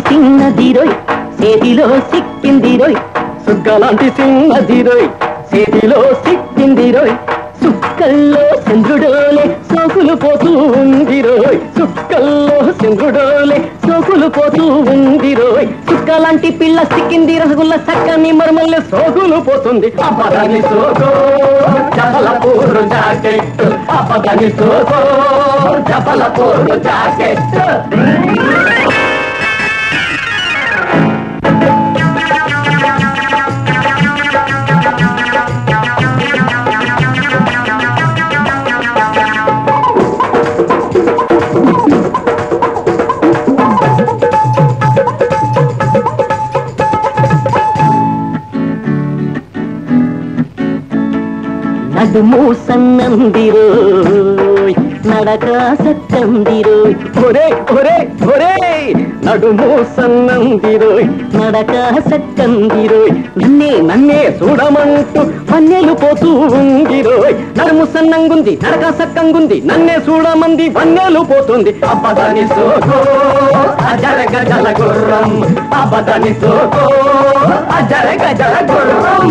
చిన్నదిరోయ్ చేతిలో సిక్కిందిరోయ్ సుగ్గలాంటి చిన్నదిరోయ్ చేతిలో సిక్కిందిరోయ్ సుక్కల్లో చంద్రుడోలే సోకులు పోతూ ఉందిరోయ్ సుక్కల్లో చంద్రుడోలే సోకులు పోతూ ఉందిరోయ్ సుక్కలాంటి పిల్ల సిక్కింది రసగుల్ల చక్కని మర్మల్లి సోకులు పోతుంది అపదని సోకో జపల పూరు జాకెట్ అపదని సోకో జపల పూరు జాకెట్ నడుము సన్నందిరోయ్ నడక సత్తందిరోయ్ ఒరే ఒరే ఒరే నడుము సన్నందిరోయ్ నడక సత్తందిరోయ్ నన్నే నన్నే చూడమంటూ వన్నెలు పోతూ ఉందిరోయ్ నడుము సన్నంగుంది నడక సక్కంగుంది నన్నే చూడమంది వన్నెలు పోతుంది అబ్బదాని సోకో అజర గజల గుర్రం అబ్బదాని సోకో అజర గజల గుర్రం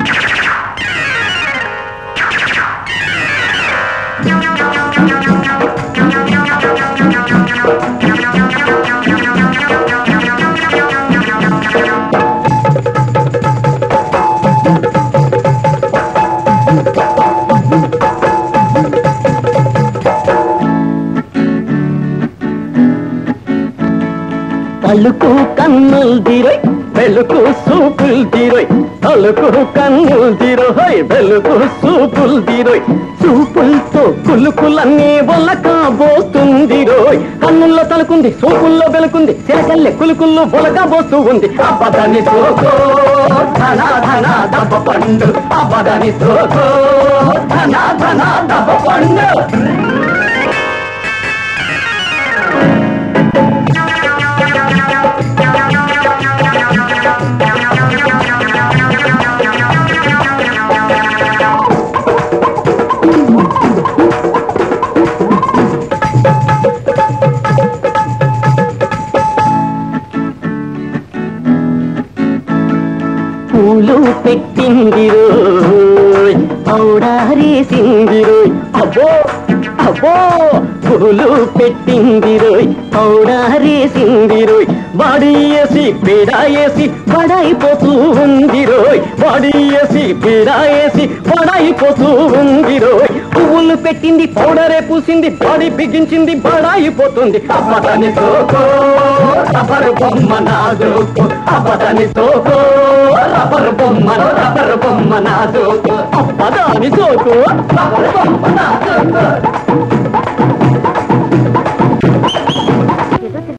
తలుకు కన్నుల్ దిరోయ్ వెలుకు సూపుల్ దిరోయ్ తలుకు కన్నుల్ దిరోయ్ వెలుకు సూపుల్ దిరోయ్ చూపులతో కులుకులన్నీ బోస్తుందిరోయ్ కన్నుల్లో తలుకుంది సూపుల్లో వెలుకుంది చిలకల్లె కులుకుల్లో బొలకబోస్తూ ఉంది అబ్బదని సోకో ధన ధన దబ్బ పండు అబ్బదని సోకో ధన ధన దబ్బ పండు పూలు పెట్టిందిరోయ్ పౌడారేసిందిరోయ్ అబ్బో అబ్బో పూలు పెట్టిందిరోయ్ పౌడారేసిందిరోయ్ బాడీయేసి పీడాయేసి బడాయిపోతూ ఉందిరోయ్ బాడీయేసి పీడాయేసి బడాయిపోతూ ఉందిరోయ్ పువ్వులు పెట్టింది పౌడరే పూసింది బాడీ బిగించింది బడాయిపోతుంది అబ్బదని సోకో రబ్బరు బొమ్మ నాజోకు అబ్బదని సోకో రబ్బరు బొమ్మ రబ్బరు బొమ్మ నాజోకు అబ్బదాని సోకు రబ్బరు బొమ్మ నాజోకు